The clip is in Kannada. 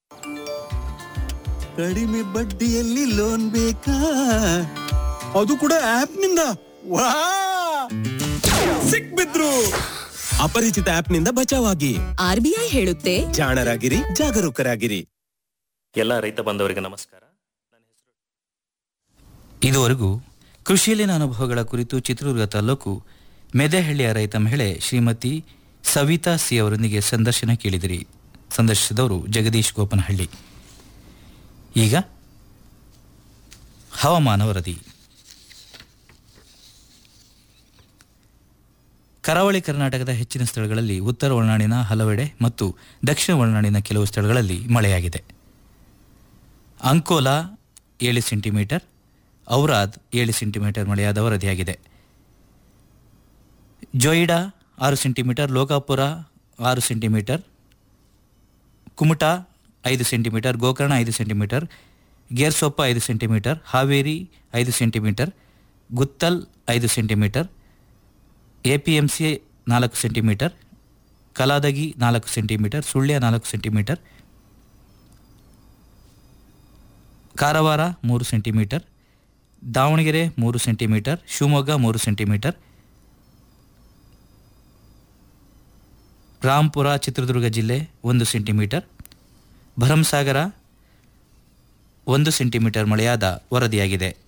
ಕಡಿಮೆ ಬಡ್ಡಿಯಲ್ಲಿ ಲೋನ್ ಬೇಕಾ ಅದು ಕೂಡ ಆಪ್ ನಿಂದ ವಾ ಸಿಕ್ಬಿದ್ರು ಅಪರಿಚಿತ ಆಪ್ ನಿಂದ ಬಚಾವಾಗಿ ಆರ್ಬಿಐ ಹೇಳುತ್ತೆ ಜಾಣರಾಗಿರಿ ಜಾಗರೂಕರಾಗಿರಿ ಎಲ್ಲ ರೈತ ಬಾಂಧವರಿಗೆ ನಮಸ್ಕಾರ ಇದುವರೆಗೂ ಕೃಷಿಯಲ್ಲಿನ ಅನುಭವಗಳ ಕುರಿತು ಚಿತ್ರದುರ್ಗ ತಾಲೂಕು ಮೆದೆಹಳ್ಳಿಯ ರೈತ ಮಹಿಳೆ ಶ್ರೀಮತಿ ಸವಿತಾ ಸಿ ಅವರೊಂದಿಗೆ ಸಂದರ್ಶನ ಕೇಳಿದಿರಿ ಸಂದರ್ಶಿಸಿದವರು ಜಗದೀಶ್ ಗೋಪನಹಳ್ಳಿ ಈಗ ಹವಾಮಾನ ವರದಿ ಕರಾವಳಿ ಕರ್ನಾಟಕದ ಹೆಚ್ಚಿನ ಸ್ಥಳಗಳಲ್ಲಿ ಉತ್ತರ ಒಳನಾಡಿನ ಹಲವೆಡೆ ಮತ್ತು ದಕ್ಷಿಣ ಒಳನಾಡಿನ ಕೆಲವು ಸ್ಥಳಗಳಲ್ಲಿ ಮಳೆಯಾಗಿದೆ ಅಂಕೋಲಾ ಏಳು ಸೆಂಟಿಮೀಟರ್ ಔರಾದ್ ಏಳು ಸೆಂಟಿಮೀಟರ್ ಮಳೆಯಾದ ವರದಿಯಾಗಿದೆ ಜೊಯಿಡಾ ಆರು ಸೆಂಟಿಮೀಟರ್ ಲೋಕಾಪುರ ಆರು ಸೆಂಟಿಮೀಟರ್ ಕುಮಟಾ ಐದು ಸೆಂಟಿಮೀಟರ್ ಗೋಕರ್ಣ ಐದು ಸೆಂಟಿಮೀಟರ್ ಗೇರ್ಸೊಪ್ಪ ಐದು ಸೆಂಟಿಮೀಟರ್ ಹಾವೇರಿ ಐದು ಸೆಂಟಿಮೀಟರ್ ಗುತ್ತಲ್ ಐದು ಸೆಂಟಿಮೀಟರ್ ಎಪಿಎಂಸಿ ನಾಲ್ಕು ಸೆಂಟಿಮೀಟರ್ ಕಲಾದಗಿ ನಾಲ್ಕು ಸೆಂಟಿಮೀಟರ್ ಸುಳ್ಯ ನಾಲ್ಕು ಸೆಂಟಿಮೀಟರ್ ಕಾರವಾರ ಮೂರು ಸೆಂಟಿಮೀಟರ್ ದಾವಣಗೆರೆ ಮೂರು ಸೆಂಟಿಮೀಟರ್ ಶಿವಮೊಗ್ಗ ಮೂರು ಸೆಂಟಿಮೀಟರ್ ರಾಂಪುರ ಚಿತ್ರದುರ್ಗ ಜಿಲ್ಲೆ ಒಂದು ಸೆಂಟಿಮೀಟರ್ ಭರಂಸಾಗರ ಒಂದು ಸೆಂಟಿಮೀಟರ್ ಮಳೆಯಾದ ವರದಿಯಾಗಿದೆ